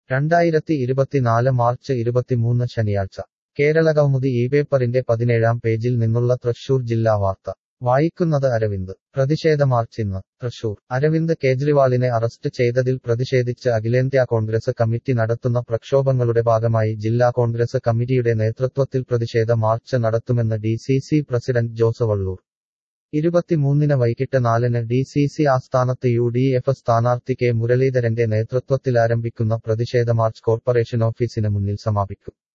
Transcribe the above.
രണ്ടായിരത്തി ഇരുപത്തിനാല് മാർച്ച് ഇരുപത്തിമൂന്ന് ശനിയാഴ്ച കേരളകൗമുദി ഈ പേപ്പറിന്റെ പതിനേഴാം പേജിൽ നിന്നുള്ള തൃശൂർ ജില്ലാ വാർത്ത വായിക്കുന്നത് അരവിന്ദ് പ്രതിഷേധ മാർച്ച് ഇന്ന് തൃശൂർ അരവിന്ദ് കേജ്രിവാളിനെ അറസ്റ്റ് ചെയ്തതിൽ പ്രതിഷേധിച്ച് അഖിലേന്ത്യാ കോൺഗ്രസ് കമ്മിറ്റി നടത്തുന്ന പ്രക്ഷോഭങ്ങളുടെ ഭാഗമായി ജില്ലാ കോൺഗ്രസ് കമ്മിറ്റിയുടെ നേതൃത്വത്തിൽ പ്രതിഷേധ മാർച്ച് നടത്തുമെന്ന് D C C president Jose Vallur ഇരുപത്തിമൂന്നിന് വൈകിട്ട് നാലിന് ഡി സി സി ആസ്ഥാനത്ത് യു ഡി എഫ് സ്ഥാനാർത്ഥി കെ മുരളീധരന്റെ നേതൃത്വത്തിൽ ആരംഭിക്കുന്ന പ്രതിഷേധ മാർച്ച് കോർപ്പറേഷൻ ഓഫീസിന് മുന്നിൽ സമാപിക്കും